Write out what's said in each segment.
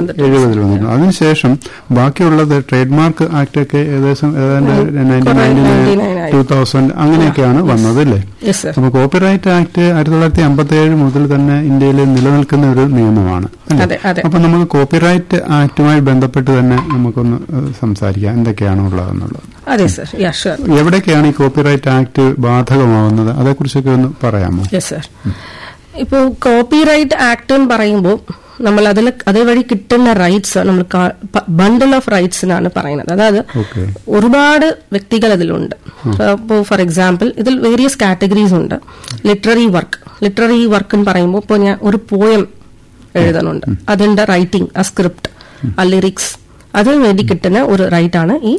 വന്നിട്ടുണ്ട് എഴുപതിൽ വന്നിട്ടുണ്ട് അതിനുശേഷം ബാക്കിയുള്ളത് ട്രേഡ് മാർക്ക് ആക്ട് ഒക്കെ ഏകദേശം ഏതാണ്ട് നയൻറ്റീൻ നയൻറ്റി നയൻ 99 ആയി. ടൂ തൗസൻഡ് അങ്ങനെയൊക്കെയാണ് വന്നത് അല്ലേ യെസ് സർ അപ്പൊ കോപ്പിറൈറ്റ് ആക്ട് ആയിരത്തി തൊള്ളായിരത്തി അമ്പത്തി ഏഴ് മുതൽ തന്നെ ഇന്ത്യയിൽ നിലനിൽക്കുന്ന ഒരു നിയമമാണ് അല്ലേ? അതെ അതെ അപ്പൊ നമുക്ക് കോപ്പിറൈറ്റ് ആക്ടുമായി ബന്ധപ്പെട്ട് തന്നെ നമുക്കൊന്ന് ഏഹ്, സംസാരിക്കാം എന്തൊക്കെയാണ് ഉള്ളതെന്നുള്ളത് അതെ സർ യാ ഷുവർ എവിടേക്കാണ് ഈ കോപ്പിറൈറ്റ് ആക്ട് ബാധകമാവുന്നത് അതേക്കുറിച്ചൊക്കെ ഒന്ന് പറയാമോ യെസ് സർ ഇപ്പോൾ കോപ്പിറൈറ്റ് ആക്ട് എന്ന് പറയുമ്പോൾ നമ്മൾ അതിൽ അതുവഴി കിട്ടുന്ന റൈറ്റ്സ് നമ്മൾ ബണ്ടിൽ ഓഫ് റൈറ്റ്സ് എന്നാണ് പറയുന്നത് അതായത് ഓക്കെ ഒരുപാട് വ്യക്തികൾ അതിലുണ്ട് ഇപ്പോൾ ഫോർ എക്സാമ്പിൾ ഇതിൽ വേരിയസ് കാറ്റഗറീസ് ഉണ്ട് ലിറ്റററി വർക്ക് ലിറ്റററി വർക്ക് എന്ന് പറയുമ്പോൾ ഇപ്പോൾ ഞാൻ ഒരു പോയം എഴുതണുണ്ട് അതിന്റെ റൈറ്റിംഗ് ആ സ്ക്രിപ്റ്റ് ആ ലിറിക്സ് അതിന് വേണ്ടി കിട്ടുന്ന ഒരു റൈറ്റ് ആണ് ഈ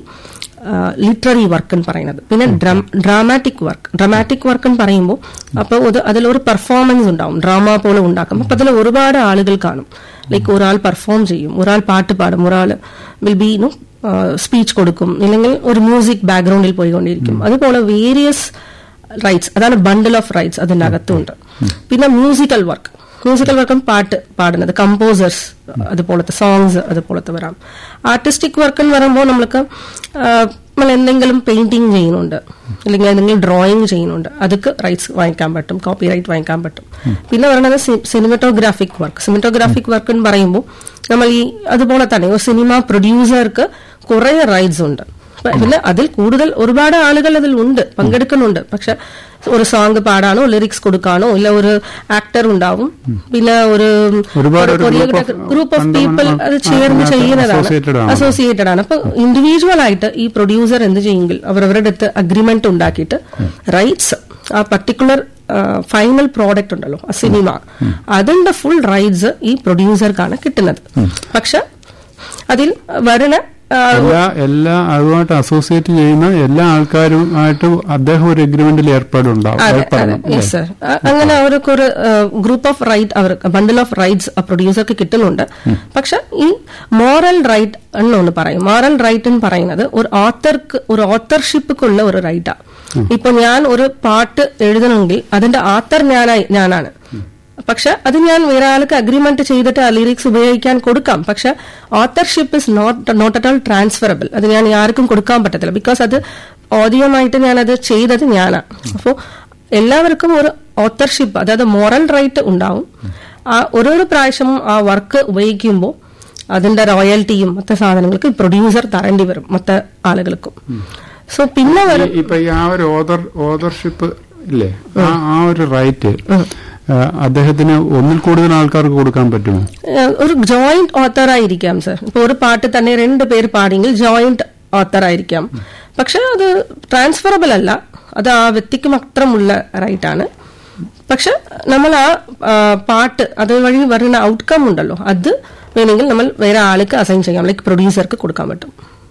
ലിറ്റററി വർക്ക് എന്ന് പറയുന്നത് പിന്നെ ഡ്രാമാറ്റിക് വർക്ക് ഡ്രാമാറ്റിക് വർക്ക് എന്ന് പറയുമ്പോൾ അപ്പോൾ അത് അതിലൊരു പെർഫോമൻസ് ഉണ്ടാവും ഡ്രാമ പോലെ ഉണ്ടാക്കും അപ്പൊ അതിൽ ഒരുപാട് ആളുകൾ കാണും ലൈക്ക് ഒരാൾ പെർഫോം ചെയ്യും ഒരാൾ പാട്ട് പാടും ഒരാൾ വിൽ ബി നോ സ്പീച്ച് കൊടുക്കും ഇല്ലെങ്കിൽ ഒരു മ്യൂസിക് ബാക്ക്ഗ്രൗണ്ടിൽ പോയിക്കൊണ്ടിരിക്കും അതുപോലെ വേരിയസ് റൈറ്റ്സ് അതാണ് ബണ്ടിൽ ഓഫ് റൈറ്റ്സ് അതിന്റെ അകത്തുണ്ട് പിന്നെ മ്യൂസിക്കൽ വർക്ക് മ്യൂസിക്കൽ വർക്കും പാട്ട് പാടുന്നത് കമ്പോസേഴ്സ് അതുപോലത്തെ സോങ്സ് അതുപോലത്തെ വരാം ആർട്ടിസ്റ്റിക് വർക്ക് എന്ന് പറയുമ്പോൾ നമ്മൾക്ക് ആ, നമ്മൾ എന്തെങ്കിലും പെയിന്റിങ് ചെയ്യുന്നുണ്ട് അല്ലെങ്കിൽ എന്തെങ്കിലും ഡ്രോയിങ് ചെയ്യുന്നുണ്ട് അതൊക്കെ റൈറ്റ്സ് വാങ്ങിക്കാൻ പറ്റും കോപ്പി റൈറ്റ് വാങ്ങിക്കാൻ പറ്റും പിന്നെ പറയുന്നത് സിനിമറ്റോഗ്രാഫിക് വർക്ക് സിനിമറ്റോഗ്രാഫിക് വർക്ക് എന്ന് പറയുമ്പോൾ നമ്മൾ ഈ അതുപോലെ തന്നെ ഒരു സിനിമ പ്രൊഡ്യൂസർക്ക് കുറെ റൈറ്റ്സ് ഉണ്ട് പ- പിന്നെ അതിൽ കൂടുതൽ ഒരുപാട് ആളുകൾ അതിൽ ഉണ്ട് പങ്കെടുക്കുന്നുണ്ട് പക്ഷെ ഒരു സോങ് പാടാനോ ലിറിക്സ് കൊടുക്കാനോ ഇല്ല ഒരു ആക്ടർ ഉണ്ടാവും പിന്നെ ഒരു ഒരുപാട് ഒരു group of, group of fundamental- people അത് ആ, ചേർന്ന് അതിനകത്ത് ചെയ്യുന്നതാണ് associated ആണ്. അസോസിയേറ്റഡ് ആണ് അപ്പൊ ഇൻഡിവിജ്വൽ ആയിട്ട് ഈ പ്രൊഡ്യൂസർ എന്ത് ചെയ്യെങ്കിൽ അവരവരുടെ അടുത്ത് അഗ്രിമെന്റ് ഉണ്ടാക്കിയിട്ട് റൈറ്റ്സ് ആ പർട്ടിക്കുലർ ഫൈനൽ പ്രോഡക്റ്റ് ഉണ്ടല്ലോ ആ സിനിമ അതിന്റെ ഫുൾ റൈറ്റ്സ് ഈ പ്രൊഡ്യൂസർക്കാണ് കിട്ടുന്നത് പക്ഷെ അതിൽ വരുന്ന ആ, എല്ലാ എല്ലാ അതുമായിട്ട് അസോസിയേറ്റ് ചെയ്യുന്ന എല്ലാ ആൾക്കാരുമായിട്ട് അദ്ദേഹം ഒരു എഗ്രിമെന്റിൽ ഏർപ്പാടുണ്ടാവും അതെ അതെ ഏർപ്പെടണം അല്ലേ? യെസ് സർ അങ്ങനെ അവർക്ക് ഒരു ഗ്രൂപ്പ് ഓഫ് റൈറ്റ് അവർ ബണ്ടിൽ ഓഫ് റൈറ്റ്സ് ആ പ്രൊഡ്യൂസർക്ക് കിട്ടുന്നുണ്ട് പക്ഷെ ഈ മോറൽ റൈറ്റ് എന്നൊന്ന് പറയും മോറൽ റൈറ്റ് എന്ന് പറയുന്നത് ഒരു ഓത്തർക്ക് ഒരു ഓത്തർഷിപ്പുക്കുള്ള ഒരു റൈറ്റാ ഇപ്പൊ ഞാൻ ഒരു പാട്ട് എഴുതണമെങ്കിൽ അതിന്റെ ആത്തർ ഞാനായി ഞാനാണ് പക്ഷെ അത് ഞാൻ വേറെ ആൾക്ക് അഗ്രിമെന്റ് ചെയ്തിട്ട് ആ ലിറിക്സ് ഉപയോഗിക്കാൻ കൊടുക്കാം പക്ഷെ authorship is not not at all transferable അത് ഞാൻ ആർക്കും കൊടുക്കാൻ പറ്റത്തില്ല ബിക്കോസ് അത് ഓദ്യമായിട്ട് ഞാൻ അത് ചെയ്തത് ഞാനാണ് അപ്പോൾ എല്ലാവർക്കും ഒരു ഓത്തർഷിപ്പ് അതായത് മോറൽ റൈറ്റ് ഉണ്ടാവും ആ ഓരോരോ പ്രാവശ്യവും ആ വർക്ക് ഉപയോഗിക്കുമ്പോൾ അതിന്റെ റോയൽറ്റിയും മറ്റു സാധനങ്ങൾക്ക് പ്രൊഡ്യൂസർ തരേണ്ടി വരും മറ്റു ആളുകൾക്കും സോ പിന്നെ വരും ഈ- ഇപ്പൊ ഈ ആ ഒരു ഓതർ ഓതർഷിപ്പ് ഇല്ലേ ആ ആ ഒരു റൈറ്റ് അദ്ദേഹത്തിന് ഒന്നിൽ കൂടുതൽ ആൾക്കാർക്ക് കൊടുക്കാൻ പറ്റുമോ ഏഹ് ഒരു ജോയിന്റ് ഓത്തർ ആയിരിക്കാം സർ ഇപ്പൊ ഒരു പാട്ട് തന്നെ രണ്ട് പേര് പാടിയെങ്കിൽ ജോയിന്റ് ഓത്തർ ആയിരിക്കാം പക്ഷെ അത് ട്രാൻസ്ഫറബിൾ അല്ല അത് ആ വ്യക്തിക്ക് മാത്രമുള്ള റൈറ്റ് ആണ് പക്ഷെ നമ്മൾ ആ ആ, പാട്ട് അതുവഴി വരുന്ന ഔട്ട്കം ഉണ്ടല്ലോ അത് വേണമെങ്കിൽ നമ്മൾ വേറെ ആൾക്ക് അസൈൻ ചെയ്യാം ലൈക്ക് പ്രൊഡ്യൂസർക്ക് കൊടുക്കാൻ പറ്റും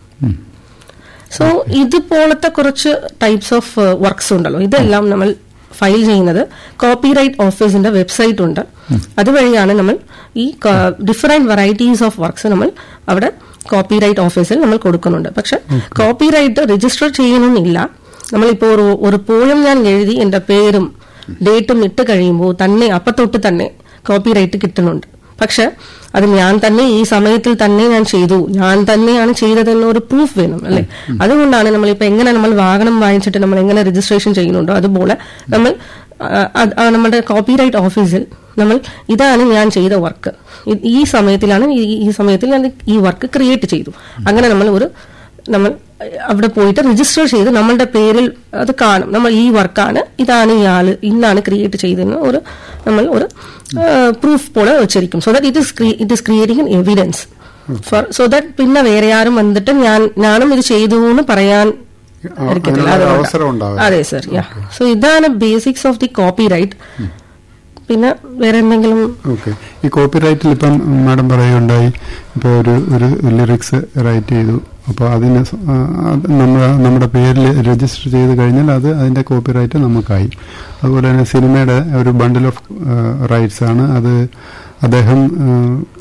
സോ ഇതുപോലത്തെ കുറച്ച് ടൈപ്സ് ഓഫ് വർക്ക്സ് ഉണ്ടല്ലോ ഇതെല്ലാം നമ്മൾ ഫയൽ ചെയ്യുന്നത് കോപ്പിറൈറ്റ് ഓഫീസിന്റെ വെബ്സൈറ്റ് ഉണ്ട് അതുവഴിയാണ് നമ്മൾ ഈ ഡിഫറെന്റ് വെറൈറ്റീസ് ഓഫ് വർക്ക്സ് നമ്മൾ അവിടെ കോപ്പിറൈറ്റ് ഓഫീസിൽ നമ്മൾ കൊടുക്കുന്നുണ്ട് പക്ഷെ കോപ്പിറൈറ്റ് രജിസ്റ്റർ ചെയ്യണമെന്നില്ല നമ്മളിപ്പോ ഒരു ഒരു പോയം ഞാൻ എഴുതി എന്റെ പേരും ഡേറ്റും ഇട്ട് കഴിയുമ്പോൾ തന്നെ അപ്പത്തൊട്ട് തന്നെ കോപ്പിറൈറ്റ് കിട്ടുന്നുണ്ട് പക്ഷെ അത് ഞാൻ തന്നെ ഈ സമയത്തിൽ തന്നെ ഞാൻ ചെയ്തു ഞാൻ തന്നെയാണ് ചെയ്തതെന്ന ഒരു പ്രൂഫ് വേണം അല്ലെ അതുകൊണ്ടാണ് നമ്മൾ ഇപ്പൊ എങ്ങനെ നമ്മൾ വാഹനം വാങ്ങിച്ചിട്ട് നമ്മൾ എങ്ങനെ രജിസ്ട്രേഷൻ ചെയ്യുന്നുണ്ടോ അതുപോലെ നമ്മൾ ആ, അത് ആ നമ്മുടെ കോപ്പിറൈറ്റ് ഓഫീസിൽ നമ്മൾ ഇതാണ് ഞാൻ ചെയ്ത വർക്ക് ഈ സമയത്തിലാണ് ഈ- ഈ സമയത്തിൽ ഞാൻ ഈ വർക്ക് ക്രിയേറ്റ് ചെയ്തു അങ്ങനെ നമ്മൾ ഒരു നമ്മൾ അവിടെ പോയിട്ട് രജിസ്റ്റർ ചെയ്ത് നമ്മളുടെ പേരിൽ അത് കാണും നമ്മൾ ഈ വർക്കാണ് ഇതാണ് ഈ ആള് ഇന്നാണ് ക്രിയേറ്റ് ചെയ്തതെന്ന് ഒരു നമ്മൾ ഒരു പ്രൂഫ് പോലെ വെച്ചിരിക്കും so that it is it is creating evidence for so that പിന്നെ വേറെ ആരും വന്നിട്ട് ഞാൻ ഞാനും ഇത് ചെയ്തു എന്ന് പറയാൻ ആ, ഇരിക്കത്തില്ല അതിനുള്ള അതുകൊണ്ടാ. അവസരം ഉണ്ടാവില്ല. അതെ സർ യാ സോ ഇതാണ് basics of the copyright പിന്നെ വേറെ എന്തെങ്കിലും ഓക്കെ ഈ കോപ്പിറൈറ്റിൽ ഇപ്പം മാഡം പറയുകയുണ്ടായി ഇപ്പോൾ ഒരു ഒരു ലിറിക്സ് റൈറ്റ് ചെയ്തു അപ്പോൾ അതിന് സ- ആ, അത് നമ്മുടെ നമ്മുടെ പേരിൽ രജിസ്റ്റർ ചെയ്ത് കഴിഞ്ഞാൽ അത് അതിന്റെ കോപ്പിറൈറ്റ് നമുക്കായി അതുപോലെ തന്നെ സിനിമയുടെ ഒരു ബണ്ടിൽ ഓഫ് റൈറ്റ്സ് ആണ് അത് അദ്ദേഹം ആ,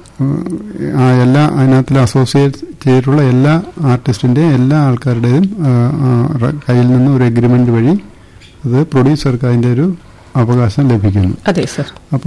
ആ എല്ലാ അതിനകത്തിൽ അസോസിയേറ്റ് ചെയ്തിട്ടുള്ള എല്ലാ ആർട്ടിസ്റ്റിന്റെയും എല്ലാ ആൾക്കാരുടെയും ആ, ആ, റ- കയ്യിൽ നിന്ന് ഒരു എഗ്രിമെന്റ് വഴി അത് പ്രൊഡ്യൂസർക്ക് അതിന്റെ ഒരു അവകാശം ലഭിക്കുന്നു അതെ സർ അപ്പം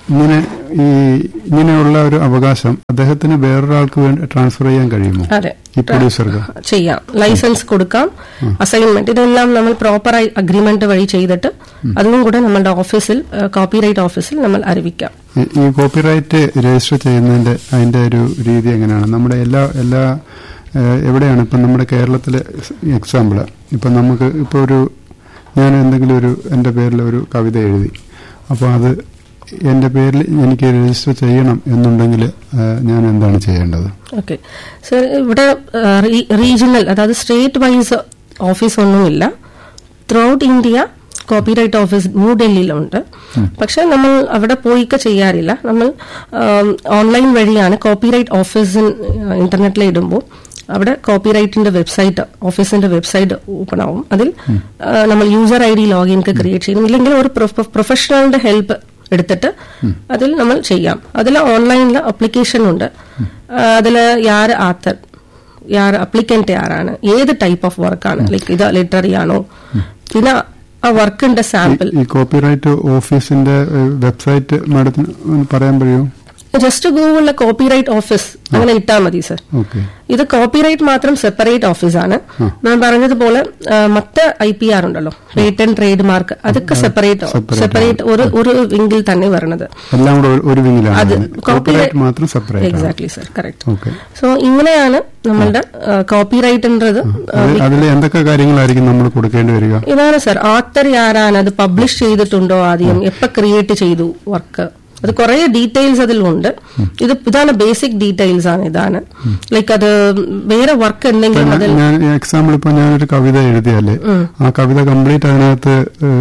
ഇങ്ങനെ ഈ ഇങ്ങനെയുള്ള ഒരു അവകാശം അദ്ദേഹത്തിന് വേറൊരാൾക്ക് വേണ്ടി ട്രാൻസ്ഫർ ചെയ്യാൻ കഴിയുമോ അതെ ഈ പ്രൊഡ്യൂസർക്ക് ചെയ്യാം ലൈസൻസ് കൊടുക്കാം അസൈൻമെന്റ് ഇതെല്ലാം നമ്മൾ പ്രോപ്പറായി അഗ്രിമെന്റ് വഴി ചെയ്തിട്ട് അതും കൂടെ നമ്മളുടെ ഓഫീസിൽ കോപ്പിറൈറ്റ് ഓഫീസിൽ നമ്മൾ അറിയിക്കാം ഈ- ഈ കോപ്പിറൈറ്റ് രജിസ്റ്റർ ചെയ്യുന്നതിന്റെ അതിന്റെ ഒരു രീതി എങ്ങനെയാണ് നമ്മുടെ എല്ലാ എല്ലാ ഏഹ്, എവിടെയാണ് ഇപ്പം നമ്മുടെ കേരളത്തിലെ എക്സാമ്പിൾ ഇപ്പം നമുക്ക് ഇപ്പോൾ ഒരു ഞാൻ എന്തെങ്കിലും ഒരു എൻ്റെ പേരിൽ ഒരു കവിത എഴുതി അപ്പോൾ അത് എൻ്റെ പേരിൽ എനിക്ക് രജിസ്റ്റർ ചെയ്യണം എന്നുണ്ടെങ്കിൽ ഏഹ്, ഞാൻ എന്താണ് ചെയ്യേണ്ടത് ഓക്കെ സർ ഇവിടെ റീജിയണൽ അതായത് സ്റ്റേറ്റ് വൈസ് ഓഫീസ് ഒന്നുമില്ല throughout India copyright office ന്യൂഡൽഹിയിലുണ്ട് പക്ഷെ നമ്മൾ അവിടെ പോയിക്ക ചെയ്യാറില്ല നമ്മൾ ഓൺലൈൻ വഴിയാണ് കോപ്പിറൈറ്റ് ഓഫീസ് ഇന്റർനെറ്റിൽ ഇടുമ്പോൾ അവിടെ കോപ്പിറൈറ്റിന്റെ വെബ്സൈറ്റ് ഓഫീസിന്റെ വെബ്സൈറ്റ് ഓപ്പൺ ആവും അതിൽ ആ, നമ്മൾ user I D login create ചെയ്യണം ഇല്ലെങ്കിൽ ഒരു പ്രൊഫഷണലിന്റെ ഹെൽപ്പ് എടുത്തിട്ട് അതിൽ നമ്മൾ ചെയ്യാം അതിൽ ഓൺലൈനിൽ അപ്ലിക്കേഷൻ ഉണ്ട് അതിൽ യാർ ആത്തർ യാർ അപ്ലിക്കന്റ് ആരാണ് ഏത് ടൈപ്പ് ഓഫ് വർക്കാണ് ലൈക്ക് ഇത് ലിറ്റററി ആണോ പിന്നെ ആ വർക്കിന്റെ സാമ്പിൾ ഈ കോപ്പിറൈറ്റ് ഓഫീസിന്റെ വെബ്സൈറ്റ് മാഡത്തിന് ഒന്ന് പറയാൻ കഴിയുമോ ജസ്റ്റ് ഗൂഗിളിലെ കോപ്പിറൈറ്റ് ഓഫീസ് അങ്ങനെ ഇട്ടാൽ മതി സർ ഓക്കെ ഇത് കോപ്പിറൈറ്റ് മാത്രം സെപ്പറേറ്റ് ഓഫീസാണ് ഞാൻ പറഞ്ഞതുപോലെ ആ, മറ്റ് ഐ പി ആർ ഉണ്ടല്ലോ പേറ്റന്റ് ട്രേഡ് മാർക്ക് അതൊക്കെ സെപ്പറേറ്റ് separate സെപ്പറേറ്റ് ഒരു ഒരു വിങ്കിൽ തന്നെ വരണത് എല്ലാം കൂടെ ഒരു- ഒരു വിങ്ങിലാണ് അത് കോപ്പിറൈറ്റ് മാത്രം സെപ്പറേറ്റ് ആണ് exactly sir correct okay so ഇങ്ങനെയാണ് നമ്മളുടെ കോപ്പിറൈറ്റിൻ്റെത് അതിൽ എന്തൊക്കെ കാര്യങ്ങളായിരിക്കും നമ്മൾ കൊടുക്കേണ്ടി വരിക ഇതാണ് സർ ആത്തർ ആരാണ് അത് പബ്ലിഷ് ചെയ്തിട്ടുണ്ടോ ആദ്യം എപ്പോ ക്രിയേറ്റ് ചെയ്തു വർക്ക് അത് കുറെ ഡീറ്റെയിൽസ് അതിലുണ്ട് ഇത് ഇതാണ് ബേസിക് ഡീറ്റെയിൽസ് ആണ് ഇതാണ് ലൈക്ക് അത് വേറെ വർക്ക് എന്തെങ്കിലും അതിൽ ഞാൻ എക്സാമ്പിൾ ഇപ്പൊ ഞാനൊരു കവിത എഴുതിയാല് ആ കവിത കംപ്ലീറ്റ് അതിനകത്ത്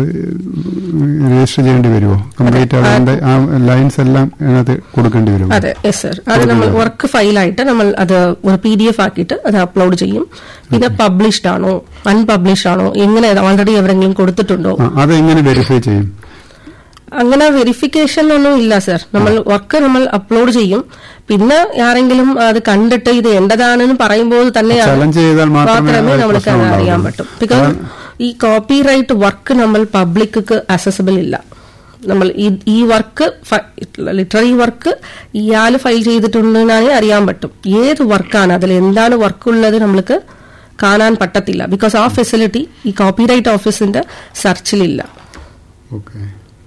രജിസ്റ്റർ ചെയ്യേണ്ടി വരുമോ കംപ്ലീറ്റ് അതിന്റെ ആ ലൈൻസ് എല്ലാം അതിനകത്ത് കൊടുക്കേണ്ടി വരുമോ അതെ യെസ് സർ അത് നമ്മൾ വർക്ക് ഫയലായിട്ട് നമ്മൾ അത് ഒരു പി ഡി എഫ് ആക്കിയിട്ട് അത് അപ്ലോഡ് ചെയ്യും പിന്നെ പബ്ലിഷ്ഡ് ആണോ അൺപബ്ലിഷ്ഡ് ആണോ എങ്ങനെ ഓൾറെഡി എവിടെയെങ്കിലും കൊടുത്തിട്ടുണ്ടോ ആ, അതെങ്ങനെ വെരിഫൈ ചെയ്യും അങ്ങനെ വെരിഫിക്കേഷൻ ഒന്നും ഇല്ല സർ നമ്മൾ വർക്ക് നമ്മൾ അപ്ലോഡ് ചെയ്യും പിന്നെ ആരെങ്കിലും അത് കണ്ടിട്ട് ഇത് എന്റേതാണെന്ന് പറയുമ്പോൾ തന്നെയാണ് ചലഞ്ച് ചെയ്താൽ മാത്രമേ മാത്രമേ അത് നമ്മൾക്ക് പ്രശ്നം അത് അറിയാൻ ഉണ്ടാവുള്ളൂ. പറ്റും ബിക്കോസ് ഈ കോപ്പിറൈറ്റ് വർക്ക് നമ്മൾ പബ്ലിക്ക് അസസിബിൾ ഇല്ല നമ്മൾ ഈ- ഈ വർക്ക് ലിറ്റററി വർക്ക് ഇയാൾ ഫയൽ ചെയ്തിട്ടുണ്ടെന്നാണ് അറിയാൻ പറ്റും ഏത് വർക്കാണ് അതിൽ എന്താണ് വർക്കുള്ളത് നമ്മൾക്ക് കാണാൻ പറ്റത്തില്ല ബിക്കോസ് ആ ഫെസിലിറ്റി ഈ കോപ്പിറൈറ്റ് ഓഫീസിന്റെ സെർച്ചിലില്ല ഓക്കെ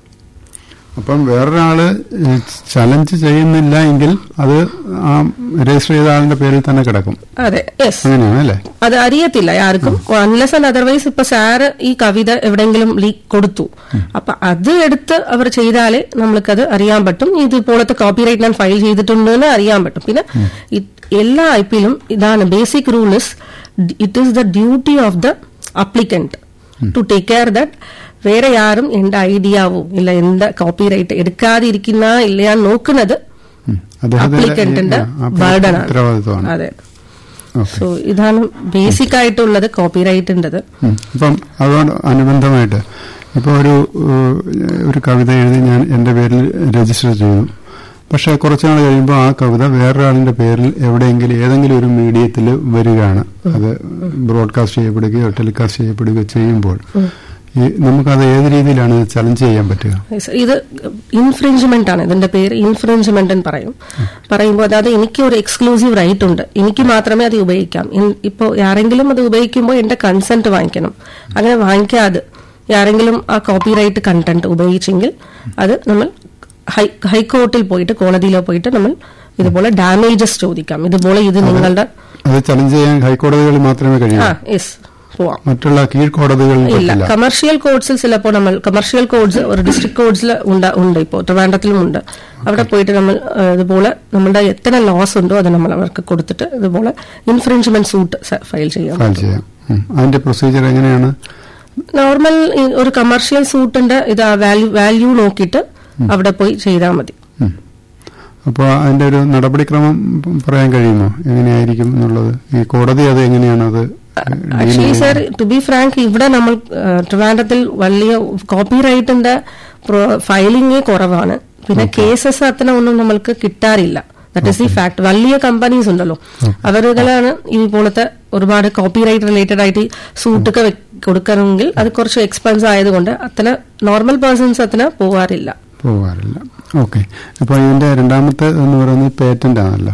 അപ്പം വേറൊരാള് ചലഞ്ച് ചെയ്യുന്നില്ല എങ്കിൽ അത് ആ രജിസ്റ്റർ ചെയ്ത ആളിന്റെ പേരിൽ തന്നെ കിടക്കും അതെ യെസ് അങ്ങനെയാണ് അല്ലേ അത് അറിയത്തില്ല ആർക്കും അൺലെസ് ആൻഡ് അതർവൈസ് ഇപ്പൊ സാറ് ഈ കവിത എവിടെയെങ്കിലും ലീക്ക് കൊടുത്തു അപ്പൊ അത് എടുത്ത് അവർ ചെയ്താലേ നമ്മൾക്കത് അറിയാൻ പറ്റും ഇതുപോലത്തെ കോപ്പിറൈറ്റ് ഞാൻ ഫയൽ ചെയ്തിട്ടുണ്ടെന്ന് അറിയാൻ പറ്റും പിന്നെ ഇ- എല്ലാ ഐ പിയിലും ഇതാണ് basic rule is it is the duty of the applicant to take care that വേറെ ആരും എന്റെ ഐഡിയാവോ ഇല്ല എന്റെ കോപ്പിറൈറ്റ് എടുക്കാതിരിക്കുന്ന ഇല്ല നോക്കുന്നത് ഉം. അദ്ദേഹത്തിന്റെ ഈ- അപ്ലിക്കന്റിന്റെ ആ, ആ, ബർഡൻ ആണ് ഉത്തരവാദിത്വമാണ് അതെ ഓക്കെ സോ ഇതാണ് ബേസിക് ആയിട്ടുള്ളത് കോപ്പിറൈറ്റിൻ്റെത് ഉം. ഇപ്പം അതോട് അനുബന്ധമായിട്ട് ഇപ്പോൾ ഒരു ഏഹ്, ഒരു കവിത എഴുതി ഞാൻ എൻ്റെ പേരിൽ രജിസ്റ്റർ ചെയ്തു പക്ഷെ കുറച്ച് നാൾ കഴിയുമ്പോൾ ആ കവിത വേറൊരാളിന്റെ പേരിൽ എവിടെയെങ്കിലും ഏതെങ്കിലും ഒരു മീഡിയത്തിൽ വരികയാണ് അത് ബ്രോഡ്കാസ്റ്റ് ചെയ്യപ്പെടുകയോ ടെലികാസ്റ്റ് ചെയ്യപ്പെടുകയോ ചെയ്യുമ്പോൾ ഈ നമുക്കത് ഏത് രീതിയിലാണ് ചലഞ്ച് ചെയ്യാൻ പറ്റുക ഇത് ഇൻഫ്രിഞ്ച്മെന്റ് ആണ് ഇതിന്റെ പേര് ഇൻഫ്രിഞ്ച്മെന്റ് എന്ന് പറയും പറയുമ്പോൾ അതായത് എനിക്ക് ഒരു എക്സ്ക്ലൂസീവ് റൈറ്റ് ഉണ്ട് എനിക്ക് മാത്രമേ അത് ഉപയോഗിക്കാം ഇപ്പോൾ ആരെങ്കിലും അത് ഉപയോഗിക്കുമ്പോൾ എന്റെ കൺസെന്റ് വാങ്ങിക്കണം അങ്ങനെ വാങ്ങിക്കാതെ ആരെങ്കിലും ആ കോപ്പിറൈറ്റ് കണ്ടന്റ് ഉപയോഗിച്ചെങ്കിൽ അത് നമ്മൾ ഹൈ ഹൈക്കോർട്ടിൽ പോയിട്ട് കോടതിയിലോ പോയിട്ട് നമ്മൾ ഇതുപോലെ ഡാമേജസ് ചോദിക്കാം ഇതുപോലെ ഇത് നിങ്ങളുടെ അത് ചലഞ്ച് ചെയ്യാൻ ഹൈക്കോടതികളിൽ മാത്രമേ കഴിയൂ ആ യെസ് പോവാം മറ്റുള്ള കീഴ്ക്കോടതികളിൽ ഇല്ല പറ്റില്ല കമേഴ്ഷ്യൽ കോഡ്സിൽ ചിലപ്പോൾ നമ്മൾ കമേഴ്ഷ്യൽ കോഡ്സ് ഒരു ഡിസ്ട്രിക്ട് കോഡ്സിൽ ഉണ്ട് ഉണ്ട് ഇപ്പോൾ ട്രിവാൻഡ്രത്തിലും ഉണ്ട് അവിടെ പോയിട്ട് നമ്മൾ ആ, ഇതുപോലെ നമ്മളുടെ എത്ര ലോസ് ഉണ്ടോ അത് നമ്മൾ അവർക്ക് കൊടുത്തിട്ട് ഇതുപോലെ ഇൻഫ്രിഞ്ച്മെന്റ് സൂട്ട് ഫയൽ ചെയ്യാം ഫയൽ ചെയ്യാം ഉം. അതിന്റെ പ്രൊസീജിയർ എങ്ങനെയാണ് നോർമൽ ഒരു കമേഴ്ഷ്യൽ സൂട്ടിന്റെ ഇത് വാല്യൂ വാല്യൂ നോക്കിയിട്ട് അവിടെ പോയി ചെയ്താൽ മതി അപ്പോൾ അതിന്റെ ഒരു നടപടിക്രമം പറയാൻ കഴിയുമോ എങ്ങനെയായിരിക്കും എന്നുള്ളത് ഈ കോടതി അത് എങ്ങനെയാണ് അത് actually sir to be frank ഇവിടെ നമ്മൾ ആ, ട്രിവാൻഡ്രത്തിൽ വലിയ കോപ്പിറൈറ്റിന്റെ ഫയലിംഗേ കുറവാണ് പിന്നെ കേസസ് അത്ര ഒന്നും നമ്മൾക്ക് കിട്ടാറില്ല ദാറ്റ് ഇസ് ദി ഫാക്ട് വലിയ കമ്പനീസ് ഉണ്ടല്ലോ അവരുകളാണ് ഇതുപോലത്തെ ഒരുപാട് കോപ്പിറൈറ്റ് റിലേറ്റഡ് ആയിട്ട് സൂട്ടൊക്കെ കൊടുക്കണമെങ്കിൽ അത് കുറച്ച് എക്സ്പെൻസ് ആയതുകൊണ്ട് അത്ര നോർമൽ പേഴ്സൺസ് അത്ര പോകാറില്ല പോകാറില്ല ഓക്കെ അപ്പോൾ ഇതിന്റെ രണ്ടാമത്തെ എന്ന് പറയുന്നത് പേറ്റന്റ് ആണല്ലോ